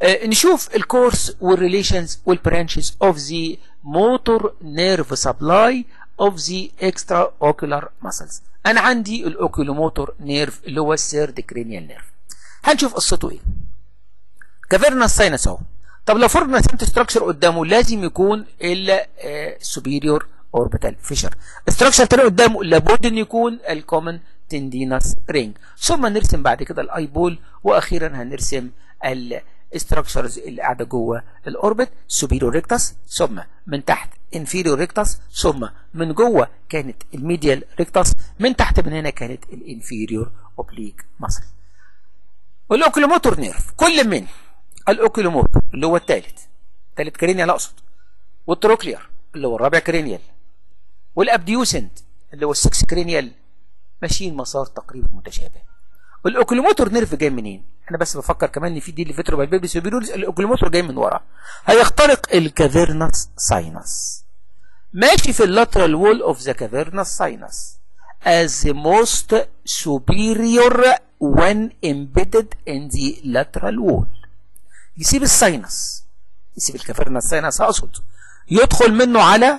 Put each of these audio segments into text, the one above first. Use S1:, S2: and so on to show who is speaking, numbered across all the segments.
S1: آه نشوف الكورس والريليشنز والبرانشز اوف ذا موتور نيرف سبلاي اوف ذا اكسترا اوكولار ماسلز انا عندي الاوكيلوموتور نيرف اللي هو السيرد كرينيال نيرف هنشوف قصته ايه كافيرنس ساينس اهو طب لو فرضنا سنت ستراكشر قدامه لازم يكون السوبيريور اوربيتال فيشر استراكشر تاني قدامه لابد ان يكون الكومن تندينس رينج ثم نرسم بعد كده الاي بول واخيرا هنرسم الاستراكشرز اللي قاعده جوه الاوربت سوبيريور ريكتس ثم من تحت انفيريور ريكتس ثم من جوه كانت الميديال ريكتس من تحت من هنا كانت الانفيريور اوبليك ماسل والاوكيلوموتور نيرف كل من الاوكيلوموتور اللي هو الثالث ثالث كرينيال اقصد والتروكلير اللي هو الرابع كرينيال والابديوسنت اللي هو السكس كرينيال ماشيين مسار تقريبا متشابه والاوكيلوموتور نيرف جاي منين انا بس بفكر كمان ان في دي اللي بالبيبي سوبيريوريس الاوكيلوموتور جاي من ورا هيخترق الكافيرنس ساينس ماشي في اللاترال وول اوف ذا كافيرنس ساينس as the most superior when embedded in the lateral wall يسيب الساينس يسيب الكافيرنس ساينس اقصد يدخل منه على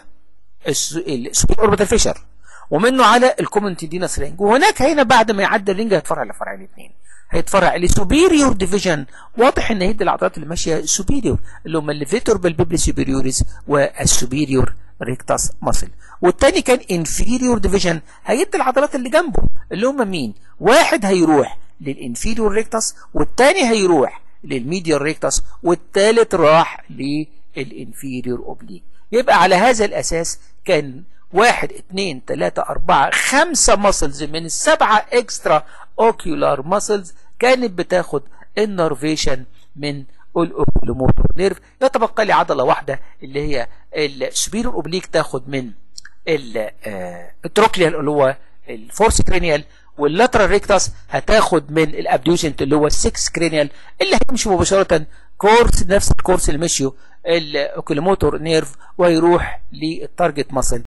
S1: السوبر اوربيتال فيشر ومنه على الكومن تندينس رينج وهناك هنا بعد ما يعدي الرينج هيتفرع لفرعين اثنين هيتفرع لسوبيريور ديفيجن واضح ان هي دي العضلات اللي ماشيه سوبيريور اللي هم الليفيتور بالبيبلي سوبيريوريس والسوبيريور ريكتاس ماسل والتاني كان انفيريور ديفيجن هيدي العضلات اللي جنبه اللي هم مين واحد هيروح للانفيريور ريكتاس والتاني هيروح للميديال ريكتاس والتالت راح للانفيريور اوبليك يبقى على هذا الاساس كان واحد اتنين تلاتة اربعة خمسة ماسلز من السبعة اكسترا اوكيولار ماسلز كانت بتاخد النرفيشن من الاوكيلوموتور نيرف يتبقى لي عضلة واحدة اللي هي السبيرور اوبليك تاخد من التروكليال اللي هو الفورس كرينيال واللاترال ريكتاس هتاخد من الابديوسنت اللي هو السكس كرينيال اللي هيمشي مباشرة كورس نفس الكورس اللي مشيه الاوكيلوموتور نيرف ويروح للتارجت ماسل